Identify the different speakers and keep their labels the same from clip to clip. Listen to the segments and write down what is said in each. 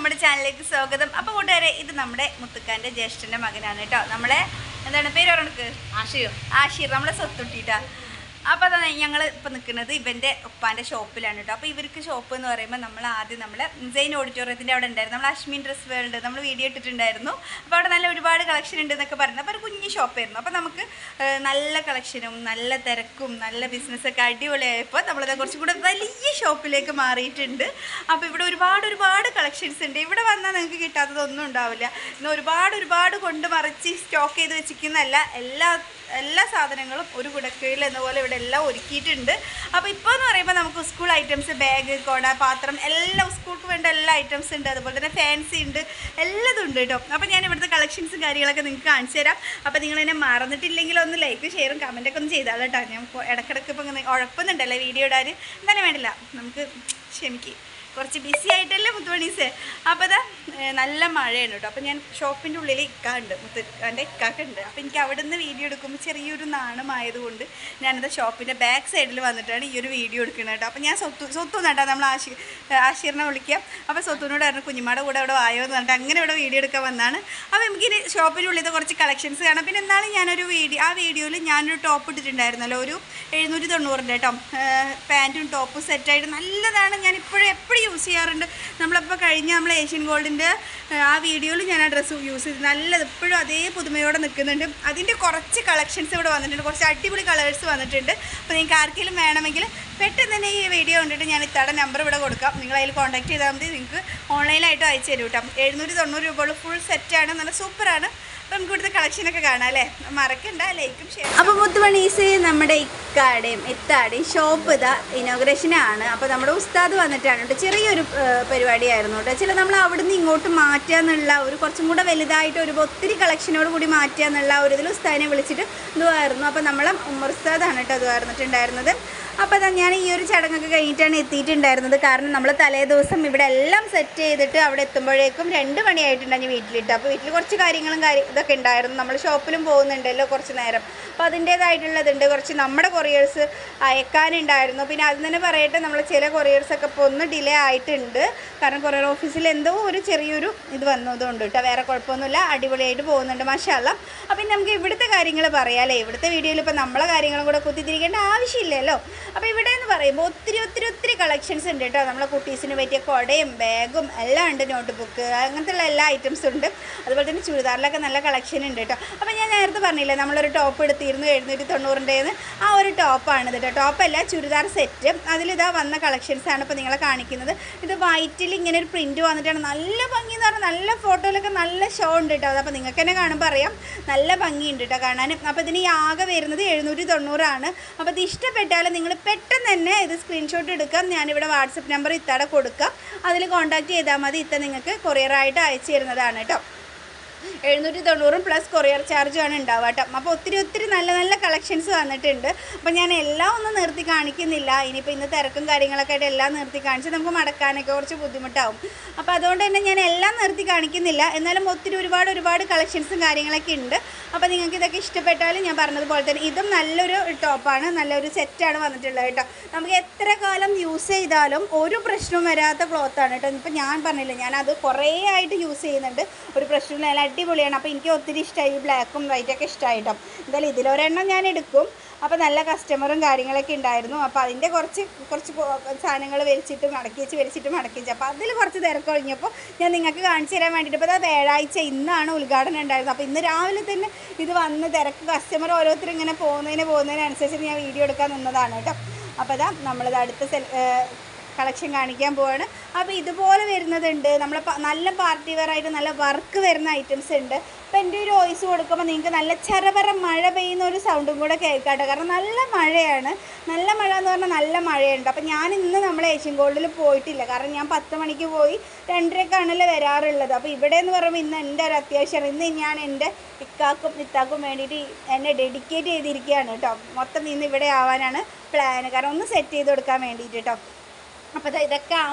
Speaker 1: നമ്മുടെ ചാനലിലേക്ക് സ്വാഗതം അപ്പോൾ കൂട്ടുകാരെ ഇത് നമ്മുടെ മുത്തുക്കാൻ്റെ ജ്യേഷ്ഠൻ്റെ മകനാണ് കേട്ടോ നമ്മളെ എന്താണ് പേര് പറഞ്ഞിട്ട്
Speaker 2: ആശയോ
Speaker 1: ആഷിർ നമ്മളെ സ്വത്തുട്ടിട്ടാ അപ്പോൾ അതാണ് ഞങ്ങൾ ഇപ്പോൾ നിൽക്കുന്നത് ഇവൻ്റെ ഉപ്പാൻ്റെ ഷോപ്പിലാണ് കേട്ടോ അപ്പോൾ ഇവർക്ക് ഷോപ്പ് എന്ന് പറയുമ്പോൾ നമ്മൾ ആദ്യം നമ്മൾ ജെയിൻ ഓഡിറ്റോറിയത്തിൻ്റെ അവിടെ ഉണ്ടായിരുന്നു നമ്മൾ അശ്മിൻ ഡ്രസ് വേൾഡ് നമ്മൾ വീഡിയോ ഇട്ടിട്ടുണ്ടായിരുന്നു അപ്പോൾ അവിടെ നല്ല ഒരുപാട് കളക്ഷൻ ഉണ്ട് എന്നൊക്കെ പറഞ്ഞു അപ്പോൾ ഒരു കുഞ്ഞ് ഷോപ്പായിരുന്നു അപ്പോൾ നമുക്ക് ഏഹ്, നല്ല കളക്ഷനും നല്ല തിരക്കും നല്ല ബിസിനസ്സൊക്കെ അടിപൊളിയായപ്പോൾ നമ്മളത് കുറച്ചും കൂടെ വലിയ ഷോപ്പിലേക്ക് മാറിയിട്ടുണ്ട് അപ്പോൾ ഇവിടെ ഒരുപാട് ഒരുപാട് കളക്ഷൻസ് ഉണ്ട് ഇവിടെ വന്നാൽ നിങ്ങൾക്ക് കിട്ടാത്തതൊന്നും ഉണ്ടാവില്ല ഇന്ന് ഒരുപാട് ഒരുപാട് കൊണ്ട് മറിച്ച് സ്റ്റോക്ക് ചെയ്ത് വെച്ചിരിക്കുന്നതല്ല എല്ലാ എല്ലാ സാധനങ്ങളും ഒരു കുടക്കീഴിൽ എന്ന പോലെ ഇവിടെ എല്ലാം ഒരുക്കിയിട്ടുണ്ട് അപ്പോൾ ഇപ്പോൾ എന്ന് പറയുമ്പോൾ നമുക്ക് സ്കൂൾ ഐറ്റംസ് ബാഗ് കൊട പാത്രം എല്ലാം സ്കൂൾക്ക് വേണ്ട എല്ലാ ഐറ്റംസ് ഉണ്ട് അതുപോലെ തന്നെ ഫാൻസി ഉണ്ട് എല്ലാതും ഉണ്ട് കേട്ടോ അപ്പോൾ ഞാൻ ഇവിടുത്തെ കളക്ഷൻസും കാര്യങ്ങളൊക്കെ നിങ്ങൾക്ക് കാണിച്ചു തരാം അപ്പോൾ നിങ്ങൾ എന്നെ മറന്നിട്ടില്ലെങ്കിൽ ഒന്ന് ലൈക്ക് ഷെയറും കമൻറ്റൊക്കെ ഒന്ന് ചെയ്താൽ കേട്ടോ ഞാൻ ഇപ്പോൾ ഇടക്കിടക്ക് ഇപ്പോൾ ഇങ്ങനെ ഉഴപ്പുന്നുണ്ടല്ലേ വീഡിയോ ഇടാൻ എന്തായാലും വേണ്ടില്ല നമുക്ക് ക്ഷമിക്ക് കുറച്ച് ബിസി ആയിട്ടല്ലേ മുത്തുമണീസ് അപ്പോൾ അതാ നല്ല മഴയാണ് കേട്ടോ അപ്പോൾ ഞാൻ ഷോപ്പിൻ്റെ ഉള്ളിൽ ഇക്കാണ്ട് മുത്തുക്കാൻ്റെ ഇക്കാക്കുണ്ട് അപ്പോൾ എനിക്ക് അവിടെ നിന്ന് വീഡിയോ എടുക്കുമ്പോൾ ചെറിയൊരു നാണമായതുകൊണ്ട് ഞാനത് ഷോപ്പിൻ്റെ ബാക്ക് സൈഡിൽ വന്നിട്ടാണ് ഈ ഒരു വീഡിയോ എടുക്കുന്നത് കേട്ടോ അപ്പോൾ ഞാൻ സ്വത്തു സ്വത്തു നട്ടാ നമ്മൾ ആശി ആശീറിനെ വിളിക്കാം അപ്പോൾ സ്വത്തുവിനോട് പറഞ്ഞു കുഞ്ഞുമാടെ കൂടെ അവിടെ വായോ എന്ന് പറഞ്ഞിട്ട് അങ്ങനെ ഇവിടെ വീഡിയോ എടുക്കാൻ വന്നതാണ് അപ്പോൾ നമുക്കിനി ഷോപ്പിൻ്റെ ഉള്ളിൽ കുറച്ച് കളക്ഷൻസ് കാണാം പിന്നെ എന്നാലും ഞാനൊരു വീഡിയോ ആ വീഡിയോയിൽ ഞാനൊരു ടോപ്പ് ഇട്ടിട്ടുണ്ടായിരുന്നല്ലോ ഒരു എഴുന്നൂറ്റി തൊണ്ണൂറിൻ്റെ കേട്ടോ പാൻറ്റും ടോപ്പും സെറ്റായിട്ട് നല്ലതാണ് ഞാൻ ഇപ്പോഴും എപ്പോഴും യൂസ് ചെയ്യാറുണ്ട് നമ്മളിപ്പോൾ കഴിഞ്ഞ നമ്മൾ ഏഷ്യൻ ഗോൾഡിൻ്റെ ആ വീഡിയോയിൽ ഞാൻ ആ ഡ്രസ്സ് യൂസ് ചെയ്ത് നല്ലത് ഇപ്പോഴും അതേ പുതുമയോടെ നിൽക്കുന്നുണ്ട് അതിൻ്റെ കുറച്ച് കളക്ഷൻസ് ഇവിടെ വന്നിട്ടുണ്ട് കുറച്ച് അടിപൊളി കളേഴ്സ് വന്നിട്ടുണ്ട് അപ്പോൾ നിങ്ങൾക്ക് ആർക്കെങ്കിലും വേണമെങ്കിൽ പെട്ടെന്ന് തന്നെ ഈ വീഡിയോ കണ്ടിട്ട് ഞാൻ ഇത്തയുടെ നമ്പർ ഇവിടെ കൊടുക്കാം നിങ്ങൾ അതിൽ കോൺടാക്ട് ചെയ്താൽ മതി നിങ്ങൾക്ക് ഓൺലൈനായിട്ട് അയച്ചു തരും കേട്ടോ എഴുന്നൂറ്റി തൊണ്ണൂറ് രൂപയുള്ള ഫുൾ സെറ്റാണ് നല്ല സൂപ്പറാണ് അപ്പോൾ നമുക്ക് ഇവിടുത്തെ കളക്ഷനൊക്കെ കാണാം അല്ലേ മറക്കണ്ട ലൈക്കും ഷെയർ അപ്പോൾ മുത്തുമണീസ് നമ്മുടെ ഇക്കാടെയും ഇത്താടെയും ഷോപ്പ് ഇതാ ഇനോഗ്രേഷനാണ് അപ്പോൾ നമ്മുടെ ഉസ്താദ് വന്നിട്ടാണ് കേട്ടോ ചെറിയൊരു ഏഹ്, പരിപാടിയായിരുന്നു കേട്ടോ ചില നമ്മൾ അവിടുന്ന് ഇങ്ങോട്ട് മാറ്റുക എന്നുള്ള ഒരു കുറച്ചും കൂടെ വലുതായിട്ട് ഒരു ഒത്തിരി കളക്ഷനോട് കൂടി മാറ്റുക എന്നുള്ള ഒരു ഇതിൽ ഉസ്താദിനെ വിളിച്ചിട്ട് ഇതുമായിരുന്നു അപ്പോൾ നമ്മളെ ഉമ്മർ ഉസ്താദാണ് കേട്ടോ ഇത് പറഞ്ഞിട്ടുണ്ടായിരുന്നത് അപ്പോൾ അതാ ഞാൻ ഈ ഒരു ചടങ്ങൊക്കെ കഴിഞ്ഞിട്ടാണ് എത്തിയിട്ടുണ്ടായിരുന്നത് കാരണം നമ്മൾ തലേ ദിവസം ഇവിടെ എല്ലാം സെറ്റ് ചെയ്തിട്ട് അവിടെ എത്തുമ്പോഴേക്കും രണ്ട് മണിയായിട്ടുണ്ടായി വീട്ടിലിട്ട് അപ്പോൾ വീട്ടിൽ കുറച്ച് കാര്യങ്ങളും കാര്യം ഇതൊക്കെ ഉണ്ടായിരുന്നു നമ്മൾ ഷോപ്പിലും പോകുന്നുണ്ടല്ലോ കുറച്ച് നേരം അപ്പോൾ അതിൻ്റേതായിട്ടുള്ളതുണ്ട് കുറച്ച് നമ്മുടെ കൊറിയേഴ്സ് അയക്കാനുണ്ടായിരുന്നു പിന്നെ അത് തന്നെ പറയട്ടെ നമ്മൾ ചില കൊറിയേഴ്സൊക്കെ ഇപ്പോൾ ഒന്ന് ഡിലേ ആയിട്ടുണ്ട് കാരണം കൊറിയർ ഓഫീസിൽ എന്തോ ഒരു ചെറിയൊരു ഇത് വന്നതുകൊണ്ട് കേട്ടോ വേറെ കുഴപ്പമൊന്നുമില്ല അടിപൊളിയായിട്ട് പോകുന്നുണ്ട് മാഷാല്ല അപ്പം നമുക്ക് ഇവിടുത്തെ കാര്യങ്ങൾ പറയാമല്ലേ ഇവിടുത്തെ വീഡിയോയിൽ ഇപ്പോൾ നമ്മളെ കാര്യങ്ങളും കൂടെ കുത്തിത്തിരിക്കേണ്ട ആവശ്യമില്ലല്ലോ അപ്പോൾ ഇവിടെ എന്ന് പറയുമ്പോൾ ഒത്തിരി ഒത്തിരി ഒത്തിരി കളക്ഷൻസ് ഉണ്ട് കേട്ടോ നമ്മളെ കുട്ടീസിന് പറ്റിയ കുടയും ബാഗും എല്ലാം ഉണ്ട് നോട്ട് ബുക്ക് അങ്ങനത്തെ ഉള്ള എല്ലാ ഐറ്റംസും ഉണ്ട് അതുപോലെ തന്നെ ചുരിദാറിലൊക്കെ നല്ല കളക്ഷൻ ഉണ്ട് കേട്ടോ അപ്പോൾ ഞാൻ നേരത്തെ പറഞ്ഞില്ലേ നമ്മളൊരു ടോപ്പ് എടുത്തിരുന്നു എഴുന്നൂറ്റി തൊണ്ണൂറിൻ്റെന്ന് ആ ഒരു ടോപ്പാണ് ഇത് കേട്ടോ ടോപ്പല്ല ചുരിദാർ സെറ്റ് അതിലിതാ വന്ന കളക്ഷൻസ് ആണ് ഇപ്പോൾ നിങ്ങളെ കാണിക്കുന്നത് ഇത് വൈറ്റിൽ ഇങ്ങനെ ഒരു പ്രിൻറ്റ് വന്നിട്ടാണ് നല്ല ഭംഗി എന്ന് പറഞ്ഞാൽ നല്ല ഫോട്ടോയിലൊക്കെ നല്ല ഷോ ഉണ്ട് കേട്ടോ അപ്പോൾ നിങ്ങൾക്ക് തന്നെ കാണുമ്പോൾ അറിയാം നല്ല ഭംഗിയുണ്ട് കേട്ടോ കാണാൻ അപ്പോൾ ഇതിന് ഈ ആകെ വരുന്നത് എഴുന്നൂറ്റി തൊണ്ണൂറാണ് അപ്പോൾ ഇത് ഇഷ്ടപ്പെട്ടാൽ നിങ്ങൾ പെട്ടെന്ന് തന്നെ ഇത് സ്ക്രീൻഷോട്ട് എടുക്കാം ഞാനിവിടെ വാട്സപ്പ് നമ്പർ ഇത്തടെ കൊടുക്കാം അതിൽ കോൺടാക്ട് ചെയ്താൽ മതി ഇത്ത നിങ്ങൾക്ക് കൊറിയറായിട്ട് അയച്ചു തരുന്നതാണ് കേട്ടോ എഴുന്നൂറ്റി തൊണ്ണൂറും പ്ലസ് കൊറിയർ ചാർജുമാണ് ഉണ്ടാവുക കേട്ടോ അപ്പോൾ ഒത്തിരി ഒത്തിരി നല്ല നല്ല കളക്ഷൻസ് വന്നിട്ടുണ്ട് അപ്പോൾ ഞാൻ എല്ലാം ഒന്നും നിർത്തി കാണിക്കുന്നില്ല ഇനിയിപ്പോൾ ഇന്ന് തിരക്കും കാര്യങ്ങളൊക്കെ ആയിട്ട് എല്ലാം നിർത്തി കാണിച്ച് നമുക്ക് മടക്കാനൊക്കെ കുറച്ച് ബുദ്ധിമുട്ടാവും അപ്പോൾ അതുകൊണ്ട് തന്നെ ഞാൻ എല്ലാം നിർത്തി കാണിക്കുന്നില്ല എന്നാലും ഒത്തിരി ഒരുപാട് ഒരുപാട് കളക്ഷൻസും കാര്യങ്ങളൊക്കെ ഉണ്ട് അപ്പോൾ നിങ്ങൾക്ക് ഇതൊക്കെ ഇഷ്ടപ്പെട്ടാൽ ഞാൻ പറഞ്ഞതുപോലെ തന്നെ ഇതും നല്ലൊരു ടോപ്പാണ് നല്ലൊരു സെറ്റാണ് വന്നിട്ടുള്ളത് കേട്ടോ നമുക്ക് എത്ര കാലം യൂസ് ചെയ്താലും ഒരു പ്രശ്നവും വരാത്ത ക്ലോത്താണ് കേട്ടോ ഇപ്പം ഞാൻ പറഞ്ഞില്ല ഞാനത് കുറേ ആയിട്ട് യൂസ് ചെയ്യുന്നുണ്ട് ഒരു പ്രശ്നവും നല്ല അടിപൊളിയാണ് അപ്പോൾ എനിക്ക് ഒത്തിരി ഇഷ്ടമായി ബ്ലാക്കും വൈറ്റൊക്കെ ഇഷ്ടമായി കേട്ടോ എന്തായാലും ഇതിലൊരെണ്ണം ഞാൻ എടുക്കും അപ്പോൾ നല്ല കസ്റ്റമറും കാര്യങ്ങളൊക്കെ ഉണ്ടായിരുന്നു അപ്പോൾ അതിൻ്റെ കുറച്ച് കുറച്ച് സാധനങ്ങൾ വലിച്ചിട്ട് മടക്കി വെച്ച് വലിച്ചിട്ട് മടക്കി വെച്ച് അപ്പോൾ അതിൽ കുറച്ച് തിരക്ക് കഴിഞ്ഞപ്പോൾ ഞാൻ നിങ്ങൾക്ക് കാണിച്ചു തരാൻ വേണ്ടിയിട്ട് ഇപ്പോൾ അത് വ്യാഴാഴ്ച ഇന്നാണ് ഉദ്ഘാടനം ഉണ്ടായിരുന്നത് അപ്പോൾ ഇന്ന് രാവിലെ തന്നെ ഇത് വന്ന് തിരക്ക് കസ്റ്റമർ ഓരോരുത്തർ ഇങ്ങനെ പോകുന്നതിന് പോകുന്നതിനനുസരിച്ച് ഞാൻ വീഡിയോ എടുക്കാൻ നിന്നതാണ് കേട്ടോ അപ്പോൾ അതാ നമ്മളിത് അടുത്ത സെൽ കളക്ഷൻ കാണിക്കാൻ പോവാണ് അപ്പോൾ ഇതുപോലെ വരുന്നതുണ്ട് നമ്മൾ നല്ല പാർട്ടി വെയർ ആയിട്ട് നല്ല വർക്ക് വരുന്ന ഐറ്റംസ് ഉണ്ട് അപ്പോൾ എൻ്റെ ഒരു വോയിസ് കൊടുക്കുമ്പോൾ നിങ്ങൾക്ക് നല്ല ചെറപറ മഴ പെയ്യുന്ന ഒരു സൗണ്ടും കൂടെ കേൾക്കാട്ടോ കാരണം നല്ല മഴയാണ് നല്ല മഴ എന്ന് പറഞ്ഞാൽ നല്ല മഴയുണ്ട് അപ്പോൾ ഞാൻ ഇന്ന് നമ്മൾ ഏഷ്യൻ ഗോൾഡിൽ പോയിട്ടില്ല കാരണം ഞാൻ പത്ത് മണിക്ക് പോയി രണ്ടരക്കാണല്ലോ വരാറുള്ളത് അപ്പോൾ ഇവിടെ എന്ന് പറയുമ്പോൾ ഇന്ന് എൻ്റെ ഒരു അത്യാവശ്യമാണ് ഇന്ന് ഞാൻ എൻ്റെ ഇക്കാക്കും ഇത്താക്കും വേണ്ടിയിട്ട് എന്നെ ഡെഡിക്കേറ്റ് ചെയ്തിരിക്കുകയാണ് കേട്ടോ മൊത്തം ഇന്ന് ഇവിടെ ആവാനാണ് പ്ലാൻ കാരണം ഒന്ന് സെറ്റ് ചെയ്ത് കൊടുക്കാൻ വേണ്ടിയിട്ട് കേട്ടോ അപ്പോൾ ദാ ഇതൊക്കെ ആ ഒരു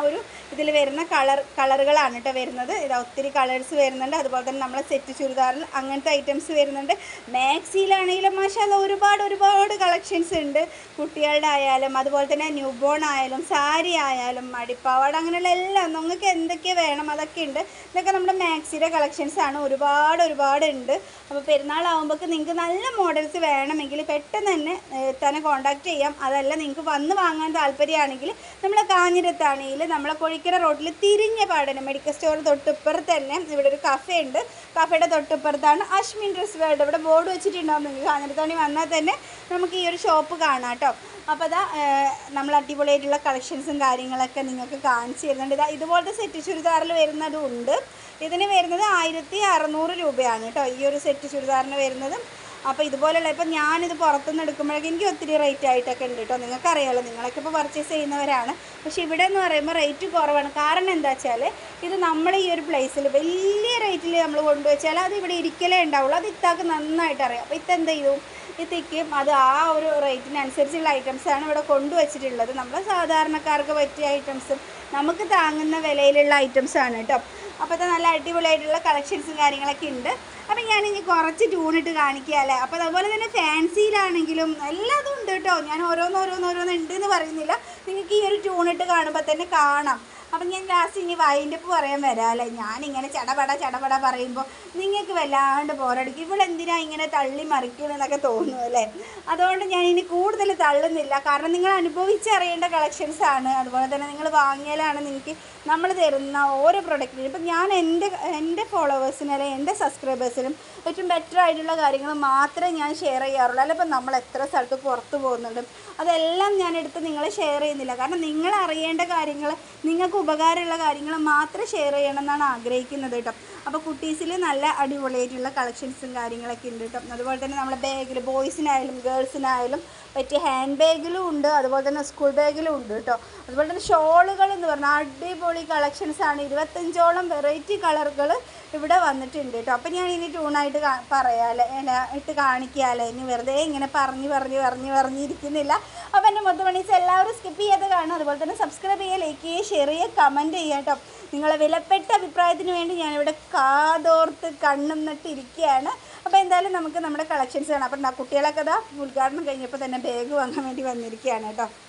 Speaker 1: ഇതിൽ വരുന്ന കളർ കളറുകളാണ് കേട്ടോ വരുന്നത് ഇതാ ഒത്തിരി കളേഴ്സ് വരുന്നുണ്ട് അതുപോലെ തന്നെ നമ്മളെ സെറ്റ് ചുരിദാറിൽ അങ്ങനത്തെ ഐറ്റംസ് വരുന്നുണ്ട് മാക്സിയിലാണെങ്കിലും മാഷാല്ല ഒരുപാട് ഒരുപാട് കളക്ഷൻസ് ഉണ്ട് കുട്ടികളുടെ ആയാലും അതുപോലെ തന്നെ ന്യൂ ബോൺ ആയാലും സാരി ആയാലും മടിപ്പാവാട അങ്ങനെയുള്ള എല്ലാം നിങ്ങൾക്ക് എന്തൊക്കെ വേണം അതൊക്കെ ഉണ്ട് ഇതൊക്കെ നമ്മുടെ മാക്സിയുടെ കളക്ഷൻസ് ആണ് ഒരുപാട് ഒരുപാട് ഉണ്ട് അപ്പോൾ പെരുന്നാളാകുമ്പോൾ നിങ്ങൾക്ക് നല്ല മോഡൽസ് വേണമെങ്കിൽ പെട്ടെന്ന് തന്നെ ഏഹ്, തന്നെ കോൺടാക്ട് ചെയ്യാം അതല്ല നിങ്ങൾക്ക് വന്ന് വാങ്ങാൻ താല്പര്യമാണെങ്കിൽ നമ്മളെ കാഞ്ഞിരത്താണിയിൽ നമ്മളെ കൊഴിക്കര റോഡിൽ തിരിഞ്ഞ പാടനം മെഡിക്കൽ സ്റ്റോർ തൊട്ടിപ്പുറത്ത് തന്നെ ഇവിടെ ഒരു കഫേ ഉണ്ട് കഫേയുടെ തൊട്ടിപ്പുറത്താണ് അശ്മിൻ ഡ്രസ് വേൾഡ് ഇവിടെ ബോർഡ് വെച്ചിട്ടുണ്ടാവും നിങ്ങൾക്ക് കാഞ്ഞിരത്താണി വന്നാൽ തന്നെ നമുക്ക് ഈ ഒരു ഷോപ്പ് കാണാം കേട്ടോ അപ്പോൾ അതാ നമ്മൾ അടിപൊളിയായിട്ടുള്ള കളക്ഷൻസും കാര്യങ്ങളൊക്കെ നിങ്ങൾക്ക് കാണിച്ചു തരുന്നുണ്ട് ഇതാ ഇതുപോലത്തെ സെറ്റ് ചുരിദാറിൽ വരുന്നതും ഉണ്ട് ഇതിന് വരുന്നത് ആയിരത്തി അറുന്നൂറ് രൂപയാണ് കേട്ടോ ഈ ഒരു സെറ്റ് ചുരിദാറിന് വരുന്നത് അപ്പോൾ ഇതുപോലെയുള്ള ഇപ്പം ഞാനിത് പുറത്തുനിന്ന് എടുക്കുമ്പോഴേക്കും എനിക്ക് ഒത്തിരി റേറ്റ് ആയിട്ടൊക്കെ ഉണ്ട് കേട്ടോ നിങ്ങൾക്കറിയാമല്ലോ നിങ്ങളൊക്കെ ഇപ്പോൾ പർച്ചേസ് ചെയ്യുന്നവരാണ് പക്ഷേ ഇവിടെ എന്ന് പറയുമ്പോൾ റേറ്റ് കുറവാണ് കാരണം എന്താ വെച്ചാൽ ഇത് നമ്മൾ ഈ ഒരു പ്ലേസിൽ വലിയ റേറ്റിൽ നമ്മൾ കൊണ്ടുവച്ചാൽ അത് ഇവിടെ ഇരിക്കലേ ഉണ്ടാവുള്ളൂ അത് ഇത്താക്ക് നന്നായിട്ട് അറിയാം അപ്പോൾ ഇത്ത എന്ത് ചെയ്തു ഇത്തയ്ക്കും അത് ആ ഒരു റേറ്റിനനുസരിച്ചുള്ള ഐറ്റംസാണ് ഇവിടെ കൊണ്ടുവച്ചിട്ടുള്ളത് നമ്മൾ സാധാരണക്കാർക്ക് പറ്റിയ ഐറ്റംസും നമുക്ക് താങ്ങുന്ന വിലയിലുള്ള ഐറ്റംസാണ് കേട്ടോ അപ്പോൾ ഇത് നല്ല അടിപൊളിയായിട്ടുള്ള കളക്ഷൻസും കാര്യങ്ങളൊക്കെ ഉണ്ട് അപ്പം ഞാനിനി കുറച്ച് ട്യൂണിട്ട് കാണിക്കുകയല്ലേ അപ്പോൾ അതുപോലെ തന്നെ ഫാൻസിയിലാണെങ്കിലും എല്ലാതും ഉണ്ട് കേട്ടോ ഞാൻ ഓരോന്ന് ഓരോന്ന് ഓരോന്ന് ഉണ്ട് എന്ന് പറയുന്നില്ല നിങ്ങൾക്ക് ഈ ഒരു ട്യൂണിട്ട് കാണുമ്പോൾ തന്നെ കാണാം അപ്പം ഞാൻ ലാസ്റ്റ് ഇനി വൈൻഡപ്പ് പറയാൻ വരാമല്ലേ ഞാനിങ്ങനെ ചടപട ചടപട പറയുമ്പോൾ നിങ്ങൾക്ക് വല്ലാണ്ട് ബോറടിക്കും ഇവളെന്തിനാ ഇങ്ങനെ തള്ളി മറിക്കണമെന്നൊക്കെ തോന്നും അല്ലേ അതുകൊണ്ട് ഞാൻ ഇനി കൂടുതൽ തള്ളുന്നില്ല കാരണം നിങ്ങൾ അനുഭവിച്ചറിയേണ്ട കളക്ഷൻസ് ആണ് അതുപോലെ തന്നെ നിങ്ങൾ വാങ്ങിയാലാണ് നിങ്ങൾക്ക് നമ്മൾ തരുന്ന ഓരോ പ്രൊഡക്റ്റിനും ഇപ്പം ഞാൻ എൻ്റെ എൻ്റെ ഫോളോവേഴ്സിനും അല്ലെങ്കിൽ എൻ്റെ സബ്സ്ക്രൈബേഴ്സിനും ഏറ്റവും ബെറ്റർ ആയിട്ടുള്ള കാര്യങ്ങൾ മാത്രമേ ഞാൻ ഷെയർ ചെയ്യാറുള്ളൂ അല്ല ഇപ്പം നമ്മൾ എത്ര സ്ഥലത്ത് പുറത്ത് പോകുന്നുണ്ട് അതെല്ലാം ഞാൻ എടുത്ത് നിങ്ങളെ ഷെയർ ചെയ്യുന്നില്ല കാരണം നിങ്ങൾ അറിയേണ്ട കാര്യങ്ങൾ നിങ്ങൾക്ക് ഉപകാരമുള്ള കാര്യങ്ങൾ മാത്രം ഷെയർ ചെയ്യണം എന്നാണ് ആഗ്രഹിക്കുന്നത് കേട്ടോ അപ്പോൾ കുട്ടീസിൽ നല്ല അടിപൊളിയായിട്ടുള്ള കളക്ഷൻസും കാര്യങ്ങളൊക്കെ ഉണ്ട് കേട്ടോ അതുപോലെ തന്നെ നമ്മുടെ ബാഗിൽ ബോയ്സിനായാലും ഗേൾസിനായാലും പറ്റിയ ഹാൻഡ് ബാഗിലും ഉണ്ട് അതുപോലെ തന്നെ സ്കൂൾ ബാഗിലും ഉണ്ട് കേട്ടോ അതുപോലെ തന്നെ ഷോളുകൾ എന്ന് പറഞ്ഞാൽ അടിപൊളി കളക്ഷൻസ് ആണ് ഇരുപത്തഞ്ചോളം വെറൈറ്റി കളറുകൾ ഇവിടെ വന്നിട്ടുണ്ട് കേട്ടോ അപ്പം ഞാൻ ഇനി ട്യൂണായിട്ട് കാ പറയാല്ലേ അല്ല, ഇട്ട് കാണിക്കാല്ലേ ഇനി വെറുതെ ഇങ്ങനെ പറഞ്ഞ് പറഞ്ഞ് പറഞ്ഞ് പറഞ്ഞിരിക്കുന്നില്ല അപ്പോൾ എൻ്റെ മൊത്തം മണീസ് എല്ലാവരും സ്കിപ്പ് ചെയ്യാതെ കാണും അതുപോലെ തന്നെ സബ്സ്ക്രൈബ് ചെയ്യുക ലൈക്ക് ചെയ്യുക ഷെയർ ചെയ്യുക കമൻറ്റ് ചെയ്യുക കേട്ടോ നിങ്ങളെ വിലപ്പെട്ട അഭിപ്രായത്തിന് വേണ്ടി ഞാനിവിടെ കാതോർത്ത് കണ്ണും നട്ടിരിക്കുകയാണ് അപ്പോൾ എന്തായാലും നമുക്ക് നമ്മുടെ കളക്ഷൻസ് കാണാം അപ്പം കുട്ടികളൊക്കെ ഇതാ ഉദ്ഘാടനം കഴിഞ്ഞപ്പോൾ തന്നെ ബാഗ് വാങ്ങാൻ വേണ്ടി വന്നിരിക്കുകയാണ് കേട്ടോ